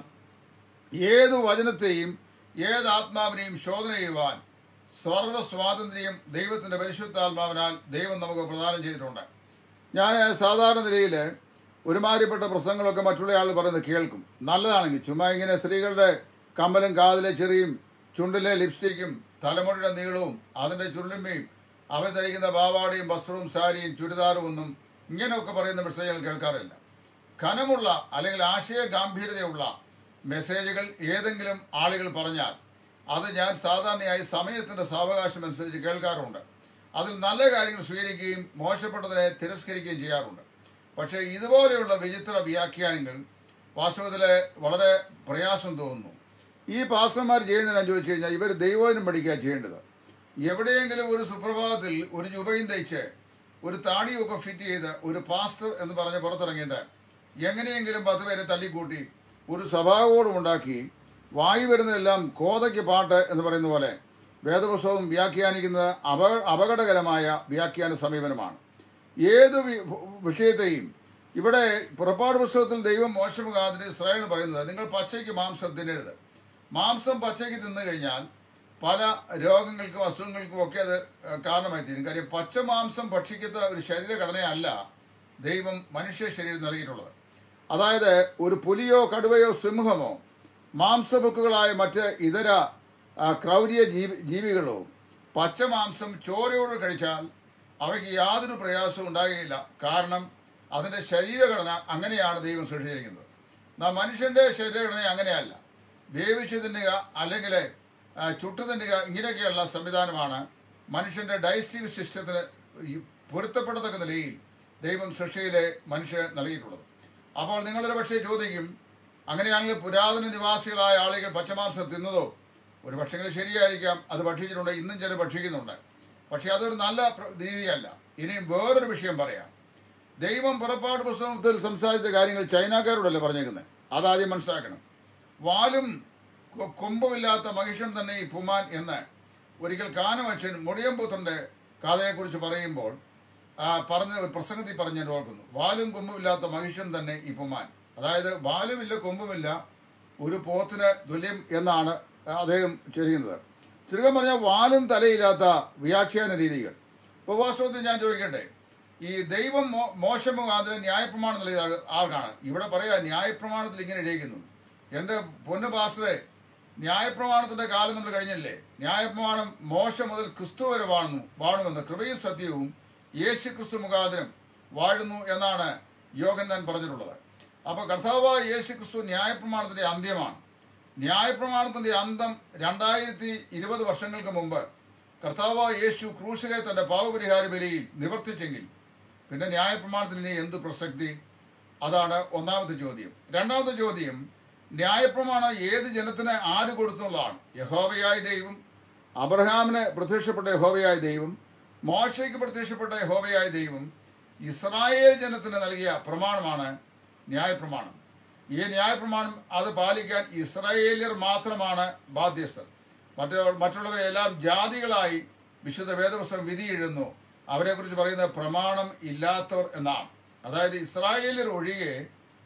ഏത് വചനത്തെയും ഏത് ആത്മാവിനെയും ശോധന ചെയ്യുവാൻ സർവ്വ സ്വാതന്ത്ര്യം ദൈവത്തിൻ്റെ പരിശുദ്ധാത്മാവിനാൽ ദൈവം നമുക്ക് പ്രദാനം ചെയ്തിട്ടുണ്ട് ഞാൻ സാധാരണ നിലയിൽ ഒരുമാതിരിപ്പെട്ട പ്രസംഗങ്ങളൊക്കെ മറ്റുള്ള ആൾ പറയുന്നത് കേൾക്കും നല്ലതാണെങ്കിൽ ചുമ്മാ ഇങ്ങനെ സ്ത്രീകളുടെ കമ്മലും കാതിലെ ചെറിയും ചുണ്ടിലെ ലിപ്സ്റ്റിക്കും തലമുടിയുടെ നീളവും അതിൻ്റെ ചുരുളിമ്മയും അവർ ധരിക്കുന്ന പാവാടയും വസ്ത്രവും സാരിയും ചുരിദാറും ഒന്നും ഇങ്ങനെയൊക്കെ പറയുന്ന മെസ്സേജുകൾ കേൾക്കാറില്ല ഘനമുള്ള അല്ലെങ്കിൽ ആശയ ഗാംഭീര്യതയുള്ള മെസ്സേജുകൾ ഏതെങ്കിലും ആളുകൾ പറഞ്ഞാൽ അത് ഞാൻ സാധാരണയായി സമയത്തിൻ്റെ സാവകാശം അനുസരിച്ച് കേൾക്കാറുണ്ട് അതിൽ നല്ല കാര്യങ്ങൾ സ്വീകരിക്കുകയും മോശപ്പെട്ടതിനെ തിരസ്കരിക്കുകയും ചെയ്യാറുണ്ട് പക്ഷേ ഇതുപോലെയുള്ള വിചിത്ര വ്യാഖ്യാനങ്ങൾ വാസ്തവത്തിൽ വളരെ പ്രയാസം തോന്നുന്നു ഈ പാസ്റ്റർമാർ ചെയ്യേണ്ടതെന്ന് ചോദിച്ചു കഴിഞ്ഞാൽ ഇവർ ദൈവവചനം പഠിക്കുക ചെയ്യേണ്ടത് എവിടെയെങ്കിലും ഒരു സുപ്രഭാതത്തിൽ ഒരു ജുബയും തയ്ച്ച് ഒരു താടിയൊക്കെ ഫിറ്റ് ചെയ്ത് ഒരു പാസ്റ്റർ എന്ന് പറഞ്ഞ് പുറത്തിറങ്ങിയിട്ട് എങ്ങനെയെങ്കിലും പത്ത് പേരെ തല്ലിക്കൂട്ടി ഒരു സഭാകോളം ഉണ്ടാക്കി വായി വരുന്നതെല്ലാം കോതയ്ക്ക് പാട്ട് എന്ന് പറയുന്ന പോലെ വേദപുസ്തകം വ്യാഖ്യാനിക്കുന്നത് അപ അപകടകരമായ വ്യാഖ്യാന സമീപനമാണ് ഏത് വി- വിഷയത്തെയും ഇവിടെ പുറപ്പാട് പുസ്തകത്തിൽ ദൈവം മോശമുഖാതിന് ഇസ്രായേൽ പറയുന്നത് നിങ്ങൾ പച്ചയ്ക്ക് മാംസം തിന്നരുത് മാംസം പച്ചയ്ക്ക് തിന്നു കഴിഞ്ഞാൽ പല രോഗങ്ങൾക്കും അസുഖങ്ങൾക്കും ഒക്കെ അത് ഏഹ്, കാരണമായി തീരും കാര്യം പച്ച മാംസം ഭക്ഷിക്കുന്ന ഒരു ശരീരഘടനയല്ല ദൈവം മനുഷ്യ ശരീരം നൽകിയിട്ടുള്ളത് അതായത് ഒരു പുലിയോ കടുവയോ സിംഹമോ മാംസബുക്കുകളായ മറ്റ് ഇതര ആ, ക്രൗര്യ ജീവി ജീവികളോ പച്ചമാംസം ചോരയോട് കഴിച്ചാൽ അവയ്ക്ക് യാതൊരു പ്രയാസവും ഉണ്ടാകുകയില്ല കാരണം അതിൻ്റെ ശരീരഘടന അങ്ങനെയാണ് ദൈവം സൃഷ്ടിച്ചിരിക്കുന്നത് എന്നാൽ മനുഷ്യൻ്റെ ശരീരഘടന അങ്ങനെയല്ല വേവിച്ച് തിന്നുക അല്ലെങ്കിൽ ആ, ചുട്ടു തിന്നുക ഇങ്ങനെയൊക്കെയുള്ള സംവിധാനമാണ് മനുഷ്യൻ്റെ ഡൈജസ്റ്റീവ് സിസ്റ്റത്തിന് ഈ പൊരുത്തപ്പെടത്തക്ക നിലയിൽ ദൈവം സൃഷ്ടിയിലെ മനുഷ്യൻ നൽകിയിട്ടുള്ളത് അപ്പോൾ നിങ്ങളൊരു പക്ഷേ ചോദിക്കും അങ്ങനെയാണെങ്കിൽ പുരാതന നിവാസികളായ ആളുകൾ പച്ചമാംസം തിന്നതോ ഒരു പക്ഷെങ്കിൽ ശരിയായിരിക്കാം അത് ഭക്ഷിച്ചിട്ടുണ്ട് ഇന്നും ചിലർ ഭക്ഷിക്കുന്നുണ്ട് പക്ഷേ അതൊരു നല്ല പ്ര- രീതിയല്ല ഇനിയും വേറൊരു വിഷയം പറയാം ദൈവം പുറപ്പാട് പുസ്തകത്തിൽ സംസാരിച്ച കാര്യങ്ങൾ ചൈനക്കാരോടല്ലേ പറഞ്ഞേക്കുന്നത് അതാദ്യം മനസ്സിലാക്കണം വാലും കൊ- കൊമ്പുമില്ലാത്ത മഹിഷൻ തന്നെ ഈ പുമാൻ എന്ന് ഒരിക്കൽ കാനമച്ചൻ മുടിയംപുത്രൻ്റെ കഥയെക്കുറിച്ച് പറയുമ്പോൾ ആ, പറഞ്ഞ ഒരു പ്രസംഗത്തിൽ പറഞ്ഞ് ഞാൻ ഓർക്കുന്നു വാലും കൊമ്പുമില്ലാത്ത മഹിഷൻ തന്നെ ഈ പുമാൻ അതായത് വാലുമില്ല കൊമ്പുമില്ല ഒരു പോത്തിന് തുല്യം എന്നാണ് അദ്ദേഹം ചെയ്യുന്നത് ചുരുക്കം പറഞ്ഞാൽ വാലും തലയില്ലാത്ത വ്യാഖ്യാന രീതികൾ ഇപ്പോൾ വാസ്തവത്തിൽ ഞാൻ ചോദിക്കട്ടെ ഈ ദൈവം മോ മോശം മുഖാന്തരം ന്യായപ്രമാണം നൽകിയ ആൾ- ആൾക്കാണ് ഇവിടെ പറയാ ന്യായപ്രമാണത്തിൽ ഇങ്ങനെ ഇരിക്കുന്നു എൻ്റെ പൊന്നു പാസ്റ്ററെ ന്യായപ്രമാണത്തിന്റെ കാലം നമ്മൾ കഴിഞ്ഞില്ലേ ന്യായപ്രമാണം മോശ മുതൽ ക്രിസ്തു വരെ വാഴുന്നു വാഴുമെന്ന് കൃപയും സത്യവും യേശു ക്രിസ്തു മുഖാന്തരം വാഴുന്നു എന്നാണ് യോഗന്നാൻ പറഞ്ഞിട്ടുള്ളത് അപ്പോൾ കർത്താവായ യേശു ക്രിസ്തു ന്യായപ്രമാണത്തിന്റെ അന്ത്യമാണ് ന്യായപ്രമാണത്തിന്റെ അന്തം രണ്ടായിരത്തി ഇരുപത് വർഷങ്ങൾക്ക് മുമ്പ് കർത്താവായ യേശു ക്രൂശിലെ തന്റെ പാവപരിഹാര ബലിയിൽ നിവർത്തിച്ചെങ്കിൽ പിന്നെ ന്യായപ്രമാണത്തിന് ഇനി എന്ത് പ്രസക്തി അതാണ് ഒന്നാമത്തെ ചോദ്യം രണ്ടാമത്തെ ചോദ്യം ന്യായപ്രമാണം ഏത് ജനത്തിന് ആര് കൊടുത്തുള്ളതാണ് യഹോവയായ ദൈവം അബ്രഹാമിന് പ്രത്യക്ഷപ്പെട്ട യഹോവയായ ദൈവം മോശയ്ക്ക് പ്രത്യക്ഷപ്പെട്ട യഹോവയായ ദൈവം ഇസ്രായേൽ ജനത്തിന് നൽകിയ പ്രമാണമാണ് ന്യായപ്രമാണം ഈ ന്യായപ്രമാണം അത് പാലിക്കാൻ ഇസ്രായേലിയർ മാത്രമാണ് ബാധ്യസ്ഥർ മറ്റു മറ്റുള്ളവരെല്ലാം ജാതികളായി വിശുദ്ധ വേദപുസ്തകം വിധി എഴുതുന്നു അവരെക്കുറിച്ച് പറയുന്നത് പ്രമാണം ഇല്ലാത്തവർ എന്നാണ് അതായത് ഇസ്രായേലിയർ ഒഴികെ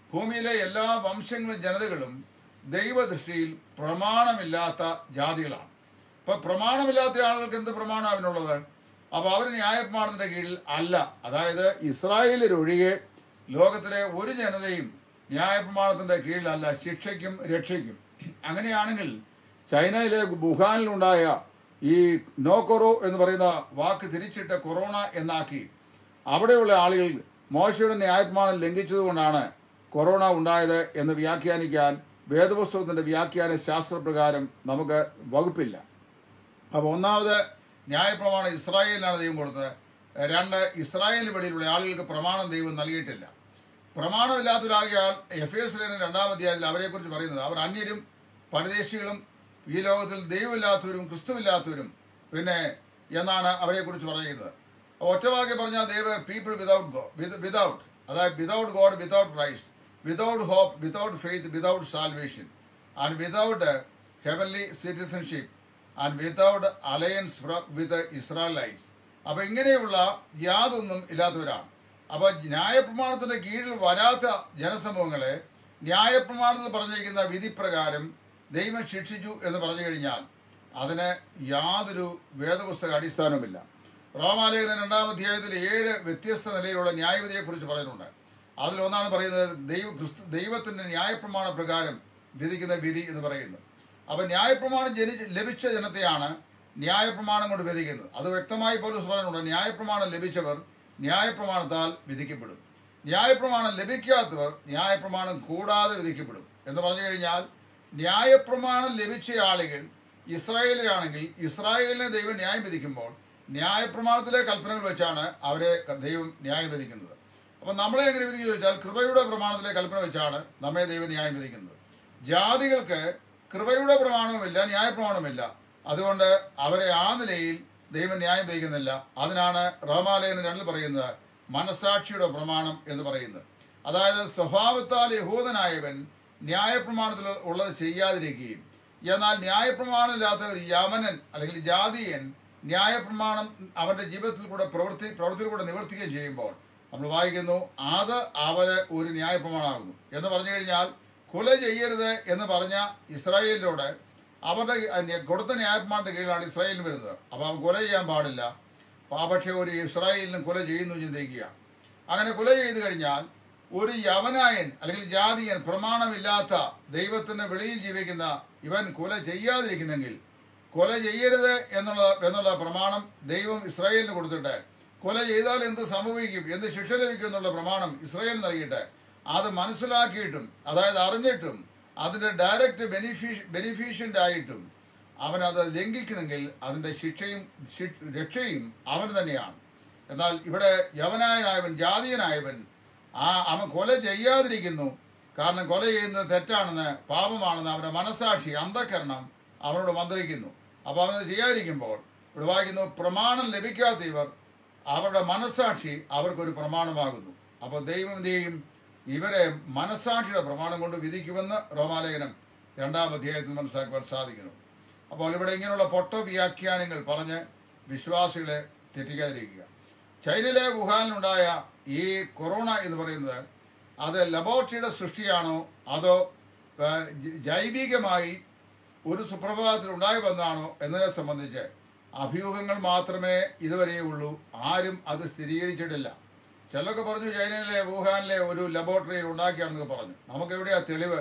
ഭൂമിയിലെ എല്ലാ വംശങ്ങളും ജനതകളും ദൈവദൃഷ്ടിയിൽ പ്രമാണമില്ലാത്ത ജാതികളാണ് ഇപ്പൊ പ്രമാണമില്ലാത്ത ആളുകൾക്ക് എന്ത് പ്രമാണം അവനുള്ളത് അപ്പൊ അവർ ന്യായപ്രമാണത്തിന്റെ കീഴിൽ അല്ല അതായത് ഇസ്രായേലിലൊഴികെ ലോകത്തിലെ ഒരു ജനതയും ന്യായപ്രമാണത്തിന്റെ കീഴിലല്ല ശിക്ഷയ്ക്കും രക്ഷയ്ക്കും അങ്ങനെയാണെങ്കിൽ ചൈനയിലെ വുഹാനിലുണ്ടായ ഈ നോ കൊറോ എന്ന് പറയുന്ന വാക്ക് തിരിച്ചിട്ട് കൊറോണ എന്നാക്കി അവിടെയുള്ള ആളുകൾ മോശയുടെ ന്യായപ്രമാണം ലംഘിച്ചതുകൊണ്ടാണ് കൊറോണ ഉണ്ടായത് എന്ന് വ്യാഖ്യാനിക്കാൻ വേദപുസ്തകത്തിന്റെ വ്യാഖ്യാന ശാസ്ത്രപ്രകാരം നമുക്ക് വകുപ്പില്ല അപ്പോൾ ഒന്നാമത് ന്യായപ്രമാണം ഇസ്രായേലിനാണ് ദൈവം കൊടുത്തത് രണ്ട് ഇസ്രായേലിന് വെളിയിലുള്ള ആളുകൾക്ക് പ്രമാണം ദൈവം നൽകിയിട്ടില്ല പ്രമാണമില്ലാത്തവരാകിയാൽ എഫ് എസ് ലേഖനം രണ്ടാം അധ്യായത്തിൽ അവരെക്കുറിച്ച് പറയുന്നത് അവർ അന്യരും പരദേശികളും ഈ ലോകത്തിൽ ദൈവമില്ലാത്തവരും ക്രിസ്തുവില്ലാത്തവരും പിന്നെ എന്നാണ് അവരെക്കുറിച്ച് പറയുന്നത് ഒറ്റവാക്കി പറഞ്ഞാൽ ദൈവ പീപ്പിൾ വിതൗട്ട് ഗോ വിതൗട്ട് അതായത് without God without Christ without hope without faith without salvation and without heavenly citizenship and without alliance with Israelis അപ്പൊ ഇങ്ങനെയുള്ള യാതൊന്നും ഇല്ലാത്തവരാണ് അപ്പൊ ന്യായപ്രമാണത്തിന്റെ കീഴിൽ വരാത്ത ജനസമൂഹങ്ങളെ ന്യായപ്രമാണത്തിൽ പറഞ്ഞിരിക്കുന്ന വിധിപ്രകാരം ദൈവം ശിക്ഷിച്ചു എന്ന് പറഞ്ഞു കഴിഞ്ഞാൽ അതിന് യാതൊരു വേദപുസ്തക അടിസ്ഥാനവുമില്ല റോമാലേഖന രണ്ടാം അധ്യായത്തിൽ ഏഴ് വ്യത്യസ്ത നിലയിലുള്ള ന്യായവിധിയെക്കുറിച്ച് പറയുന്നുണ്ട് അതിലൊന്നാണ് പറയുന്നത് ദൈവ ക്രിസ്തു ദൈവത്തിന്റെ ന്യായപ്രമാണ പ്രകാരം വിധിക്കുന്ന വിധി എന്ന് പറയുന്നത് അപ്പൊ ന്യായപ്രമാണം ജനി ലഭിച്ച ജനത്തെയാണ് ന്യായപ്രമാണം കൊണ്ട് വിധിക്കുന്നത് അത് വ്യക്തമായി പോലും പറയുന്നുണ്ട് ന്യായപ്രമാണം ലഭിച്ചവർ ന്യായപ്രമാണത്താൽ വിധിക്കപ്പെടും ന്യായപ്രമാണം ലഭിക്കാത്തവർ ന്യായപ്രമാണം കൂടാതെ വിധിക്കപ്പെടും എന്ന് പറഞ്ഞു കഴിഞ്ഞാൽ ന്യായപ്രമാണം ലഭിച്ച ആളുകൾ ഇസ്രായേലിലാണെങ്കിൽ ഇസ്രായേലിനെ ദൈവം ന്യായം വിധിക്കുമ്പോൾ ന്യായപ്രമാണത്തിലെ കൽപ്പനകൾ വെച്ചാണ് അവരെ ദൈവം ന്യായം വിധിക്കുന്നത് അപ്പം നമ്മളെ എങ്ങനെ വിധിക്കുക ചോദിച്ചാൽ കൃപയുടെ പ്രമാണത്തിലെ കൽപ്പന വെച്ചാണ് നമ്മെ ദൈവം ന്യായം വിധിക്കുന്നത് ജാതികൾക്ക് കൃപയുടെ പ്രമാണവുമില്ല ന്യായപ്രമാണവുമില്ല അതുകൊണ്ട് അവരെ ആ നിലയിൽ ദൈവം ന്യായം വിധിക്കുന്നില്ല അതിനാണ് റോമാലയന് രണ്ടിൽ പറയുന്നത് മനസാക്ഷിയുടെ പ്രമാണം എന്ന് പറയുന്നത് അതായത് സ്വഭാവത്താൽ യഹൂദനായവൻ ന്യായപ്രമാണത്തിൽ ഉള്ളത് ചെയ്യാതിരിക്കുകയും എന്നാൽ ന്യായപ്രമാണമില്ലാത്ത ഒരു യമനൻ അല്ലെങ്കിൽ ജാതീയൻ ന്യായപ്രമാണം അവന്റെ ജീവിതത്തിൽ കൂടെ പ്രവൃത്തി പ്രവൃത്തിയിൽ കൂടെ നിവർത്തിക്കുകയും ചെയ്യുമ്പോൾ നമ്മൾ വായിക്കുന്നു അത് അവന് ഒരു ന്യായപ്രമാണമാകുന്നു എന്ന് പറഞ്ഞു കഴിഞ്ഞാൽ കൊല ചെയ്യരുത് എന്ന് പറഞ്ഞ ഇസ്രായേലിനോട് അവരുടെ ന്യ- കൊടുത്ത ന്യായപ്രമാണത്തിന്റെ കീഴിലാണ് ഇസ്രായേലിന് വരുന്നത് അപ്പോൾ അവൻ കൊല ചെയ്യാൻ പാടില്ല ആ പക്ഷേ ഒരു ഇസ്രായേലിനും കൊല ചെയ്യുന്നു ചിന്തിക്കുക അങ്ങനെ കൊല ചെയ്തു കഴിഞ്ഞാൽ ഒരു യവനായൻ അല്ലെങ്കിൽ ജാതിയൻ പ്രമാണമില്ലാത്ത ദൈവത്തിന് വെളിയിൽ ജീവിക്കുന്ന ഇവൻ കൊല ചെയ്യാതിരിക്കുന്നെങ്കിൽ കൊല ചെയ്യരുത് എന്നുള്ള എന്നുള്ള പ്രമാണം ദൈവം ഇസ്രായേലിന് കൊടുത്തിട്ട് കൊല ചെയ്താൽ എന്ത് സംഭവിക്കും എന്ത് ശിക്ഷ ലഭിക്കും എന്നുള്ള പ്രമാണം ഇസ്രായേൽ നൽകിയിട്ട് അത് മനസ്സിലാക്കിയിട്ടും അതായത് അറിഞ്ഞിട്ടും അതിന്റെ ഡയറക്റ്റ് ബെനിഫി ബെനിഫിഷ്യൻ്റ് ആയിട്ടും അവൻ അത് ലംഘിക്കുന്നെങ്കിൽ അതിന്റെ ശിക്ഷയും ശിക്ഷ- രക്ഷയും അവന് തന്നെയാണ് എന്നാൽ ഇവിടെ യവനായനായവൻ ജാതീയനായവൻ ആ അവൻ കൊല ചെയ്യാതിരിക്കുന്നു കാരണം കൊല ചെയ്യുന്നത് തെറ്റാണെന്ന് പാപമാണെന്ന് അവന്റെ മനസാക്ഷി അന്ധകരണം അവനോട് മന്ത്രിക്കുന്നു അപ്പോൾ അവനത് ചെയ്യാതിരിക്കുമ്പോൾ ഇവിടെ വായിക്കുന്നു പ്രമാണം ലഭിക്കാത്ത ഇവർ അവരുടെ മനസാക്ഷി അവർക്കൊരു പ്രമാണമാകുന്നു അപ്പോൾ ദൈവം എന്ത് ചെയ്യും ഇവരെ മനസാക്ഷിയുടെ പ്രമാണം കൊണ്ട് വിധിക്കുമെന്ന് റോമാലേഖനം രണ്ടാം അധ്യായത്തിൽ മനസ്സിലാക്കുവാൻ സാധിക്കുന്നു അപ്പോൾ ഇവിടെ ഇങ്ങനെയുള്ള പൊട്ട വ്യാഖ്യാനങ്ങൾ പറഞ്ഞ് വിശ്വാസികളെ തെറ്റിക്കാതിരിക്കുക ചൈനയിലെ വുഹാനിലുണ്ടായ ഈ കൊറോണ എന്ന് പറയുന്നത് അത് ലബോറട്ടറിയുടെ സൃഷ്ടിയാണോ അതോ ആ, ജ- ജൈവികമായി ഒരു സുപ്രഭാതത്തിൽ ഉണ്ടായി വന്നതാണോ എന്നതിനെ സംബന്ധിച്ച് അഭ്യൂഹങ്ങൾ മാത്രമേ ഇതുവരെ ഉള്ളൂ ആരും അത് സ്ഥിരീകരിച്ചിട്ടില്ല ചിലരൊക്കെ പറഞ്ഞു ചൈനയിലെ വുഹാനിലെ ഒരു ലബോറട്ടറിയിൽ ഉണ്ടാക്കിയാണെന്നൊക്കെ പറഞ്ഞു നമുക്ക് എവിടെയാ തെളിവ്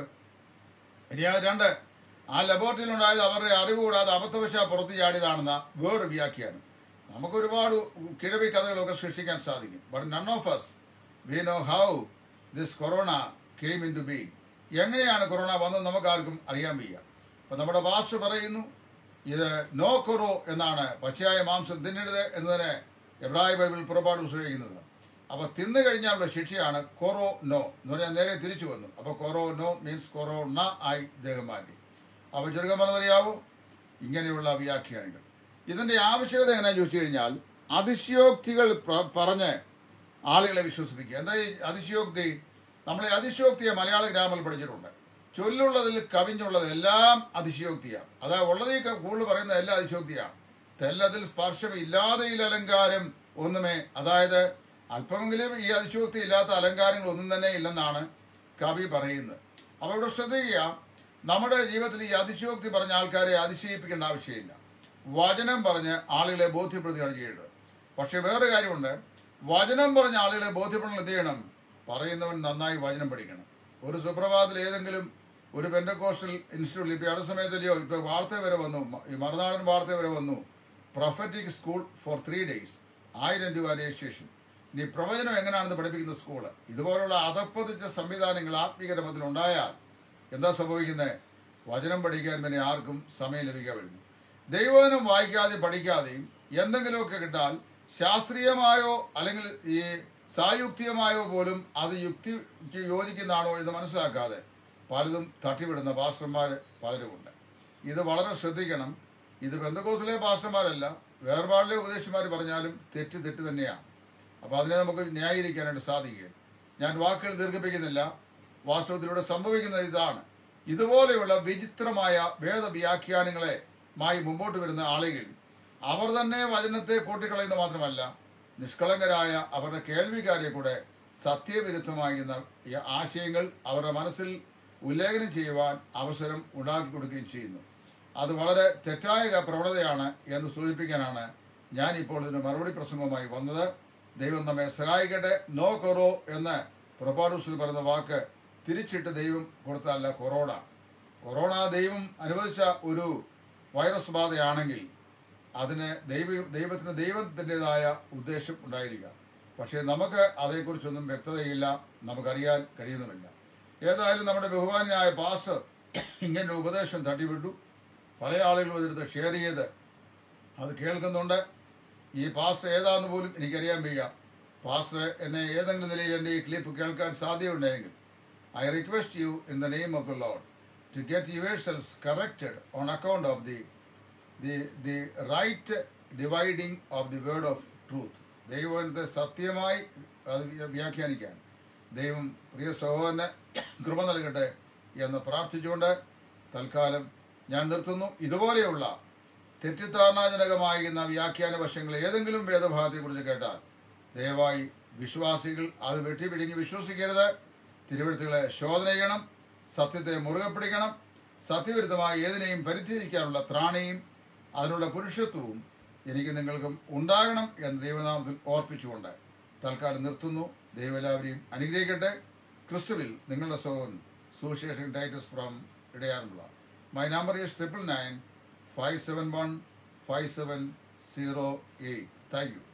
ഇനി ആ രണ്ട് ആ ലബോറട്ടറിയിൽ ഉണ്ടായത് അവരുടെ അറിവ് കൂടാതെ അബദ്ധവശാ പുറത്ത് ചാടിയതാണെന്ന വേറൊരു വ്യാഖ്യാനം നമുക്ക് ഒരുപാട് കിഴവി കഥകളൊക്കെ സൃഷ്ടിക്കാൻ സാധിക്കും but none of us we know how this corona came into be എങ്ങനെയാണ് കൊറോണ വന്നത് നമുക്ക് ആർക്കും അറിയാൻ വയ്യ അപ്പം നമ്മുടെ ഭാഷ പറയുന്നു ഇത് നോ കൊറോ എന്നാണ് പച്ചയായ മാംസം തിന്നരുത് എന്നതിന് എബ്രായ ബൈബിൾ പുറപ്പാട് ഉപയോഗിക്കുന്നത് അപ്പോൾ തിന്നു കഴിഞ്ഞാലുള്ള ശിക്ഷയാണ് കൊറോ നോ എന്ന് പറഞ്ഞാൽ നേരെ തിരിച്ചു വന്നു അപ്പോൾ കൊറോ നോ മീൻസ് കൊറോണ ആയി ദേഹം മാറ്റി അപ്പോൾ ചുരുക്കം പറഞ്ഞറിയാവൂ ഇങ്ങനെയുള്ള വ്യാഖ്യാനങ്ങൾ ഇതിന്റെ ആവശ്യകത എങ്ങനെയാണെന്ന് ചോദിച്ചു കഴിഞ്ഞാൽ അതിശയോക്തികൾ പ്ര- പറഞ്ഞ് ആളുകളെ വിശ്വസിപ്പിക്കുക എന്താ ഈ അതിശയോക്തി നമ്മളെ അതിശയോക്തിയെ മലയാള ഗ്രാമത്തിൽ പഠിച്ചിട്ടുണ്ട് ചൊല്ലുള്ളതിൽ കവിഞ്ഞുള്ളത് എല്ലാം അതിശയോക്തിയാണ് അതായത് ഉള്ളതിൽ കൂടുതൽ പറയുന്ന എല്ലാം അതിശയോക്തിയാണ് തെല്ലതിൽ സ്പർശം ഇല്ലാതെയിൽ അലങ്കാരം ഒന്നുമേ അതായത് അല്പമെങ്കിലും ഈ അതിശയോക്തി ഇല്ലാത്ത അലങ്കാരങ്ങൾ ഒന്നും തന്നെ ഇല്ലെന്നാണ് കവി പറയുന്നത് അപ്പോൾ ഇവിടെ ശ്രദ്ധിക്കുക നമ്മുടെ ജീവിതത്തിൽ ഈ അതിശയോക്തി പറഞ്ഞ ആൾക്കാരെ അതിശയിപ്പിക്കേണ്ട ആവശ്യമില്ല വചനം പറഞ്ഞ് ആളുകളെ ബോധ്യപ്പെടുത്തുകയാണ് ചെയ്യേണ്ടത് പക്ഷെ വേറെ കാര്യമുണ്ട് വചനം പറഞ്ഞ ആളുകളെ ബോധ്യപ്പെടണം എന്ത് ചെയ്യണം പറയുന്നവൻ നന്നായി വചനം പഠിക്കണം ഒരു സുപ്രഭാതത്തിൽ ഏതെങ്കിലും ഒരു പെൻഡക്കോസ്റ്റൽ ഇൻസ്റ്റിറ്റ്യൂട്ടിൽ ഇപ്പോൾ അടുത്ത സമയത്തല്ലയോ ഇപ്പോൾ വാർത്ത വരെ വന്നു മ- ഈ മറുനാടൻ വാർത്ത വരെ വന്നു prophetic school for three days ആയിരം രൂപ രജിസ്ട്രേഷൻ നീ പ്രവചനം എങ്ങനെയാണെന്ന് പഠിപ്പിക്കുന്ന സ്കൂള് ഇതുപോലുള്ള അധപ്പതിച്ച സംവിധാനങ്ങൾ ആത്മീകരമത്തിൽ ഉണ്ടായാൽ എന്താ സംഭവിക്കുന്നത് വചനം പഠിക്കാൻ പിന്നെ ആർക്കും സമയം ലഭിക്കാൻ വരുന്നു ദൈവവചനം വായിക്കാതെ പഠിക്കാതെയും എന്തെങ്കിലുമൊക്കെ കിട്ടാൽ ശാസ്ത്രീയമായോ അല്ലെങ്കിൽ ഈ സായുക്തികമായോ പോലും അത് യുക്തിക്ക് യോജിക്കുന്നതാണോ എന്ന് മനസ്സിലാക്കാതെ പലതും തട്ടിവിടുന്ന പാസ്റ്റർമാർ പലരുമുണ്ട് ഇത് വളരെ ശ്രദ്ധിക്കണം ഇത് ബന്ധക്കോസിലെ പാസ്റ്റർമാരല്ല വേർപാടിലെ ഉപദേശിമാർ പറഞ്ഞാലും തെറ്റ് തെറ്റ് തന്നെയാണ് അപ്പോൾ അതിനെ നമുക്ക് ന്യായീകരിക്കാനായിട്ട് സാധിക്കുകയില്ല ഞാൻ വാക്കുകൾ ദീർഘിപ്പിക്കുന്നില്ല വാസ്തവത്തിലൂടെ സംഭവിക്കുന്നത് ഇതാണ് ഇതുപോലെയുള്ള വിചിത്രമായ വേദവ്യാഖ്യാനങ്ങളെ മായി മുമ്പോട്ട് വരുന്ന ആളുകൾ അവർ തന്നെ വചനത്തെ കൂട്ടിക്കളയുന്ന മാത്രമല്ല നിഷ്കളങ്കരായ അവരുടെ കേൾവിക്കാരെ കൂടെ സത്യവിരുദ്ധമാകുന്ന ഈ ആശയങ്ങൾ അവരുടെ മനസ്സിൽ ഉല്ലേഖനം ചെയ്യുവാൻ അവസരം ഉണ്ടാക്കി കൊടുക്കുകയും ചെയ്യുന്നു അത് വളരെ തെറ്റായ പ്രവണതയാണ് എന്ന് സൂചിപ്പിക്കാനാണ് ഞാൻ ഇപ്പോൾ ഇതിന് മറുപടി പ്രസംഗവുമായി വന്നത് ദൈവം നമ്മെ സഹായിക്കട്ടെ നോ കൊറോ എന്ന് പ്രൊപ്പാഡൂസിൽ പറയുന്ന വാക്ക് തിരിച്ചിട്ട് ദൈവം കൊടുത്തല്ല കൊറോണ കൊറോണ ദൈവം അനുവദിച്ച ഒരു വൈറസ് ബാധയാണെങ്കിൽ അതിന് ദൈവ ദൈവത്തിന് ദൈവത്തിൻ്റെതായ ഉദ്ദേശം ഉണ്ടായിരിക്കാം പക്ഷേ നമുക്ക് അതേക്കുറിച്ചൊന്നും വ്യക്തതയില്ല നമുക്കറിയാൻ കഴിയുന്നുമില്ല ഏതായാലും നമ്മുടെ ബഹുമാനായ പാസ്റ്റർ ഇങ്ങനെ ഉപദേശം തട്ടിവിട്ടു പല ആളുകളും ഇതെടുത്ത് ഷെയർ ചെയ്ത് അത് കേൾക്കുന്നുണ്ട് ഈ പാസ്റ്റർ ഏതാന്ന് പോലും എനിക്കറിയാൻ വയ്യ പാസ്റ്റർ എന്നെ ഏതെങ്കിലും നിലയിൽ എൻ്റെ ഈ ക്ലിപ്പ് കേൾക്കാൻ സാധ്യതയുണ്ടെങ്കിൽ I request you in the name of the lord to get your selves corrected on account of the the the right dividing of the word of truth ദൈവത്തെ സത്യമായി അത് വ്യ- വ്യാഖ്യാനിക്കാൻ ദൈവം പ്രിയ സഹോദരന് കൃപ നൽകട്ടെ എന്ന് പ്രാർത്ഥിച്ചുകൊണ്ട് തൽക്കാലം ഞാൻ നിർത്തുന്നു ഇതുപോലെയുള്ള തെറ്റിദ്ധാരണാജനകമായിരുന്ന വ്യാഖ്യാന വശങ്ങൾ ഏതെങ്കിലും വേദഭാഗത്തെക്കുറിച്ച് കേട്ടാൽ ദയവായി വിശ്വാസികൾ അത് വെട്ടിപ്പിടിഞ്ഞ് വിശ്വസിക്കരുത് തിരുവഴുത്തുകളെ ശോധന ചെയ്യണം സത്യത്തെ മുറുകെ പിടിക്കണം സത്യവിരുദ്ധമായി ഏതിനെയും പരിത്യജിക്കാനുള്ള ത്രാണിയും അതിനുള്ള പുരുഷത്വവും എനിക്ക് നിങ്ങൾക്കും ഉണ്ടാകണം എന്ന് ദൈവനാമത്തിൽ ഓർപ്പിച്ചുകൊണ്ട് തൽക്കാലം നിർത്തുന്നു ദൈവം എല്ലാവരെയും അനുഗ്രഹിക്കട്ടെ ക്രിസ്തുവിൽ നിങ്ങളുടെ സോൻ സുവിശേഷൻ ടൈറ്റസ് ഫ്രം ഇടയാറുള്ള my number is triple nine five seven one five seven zero eight thank U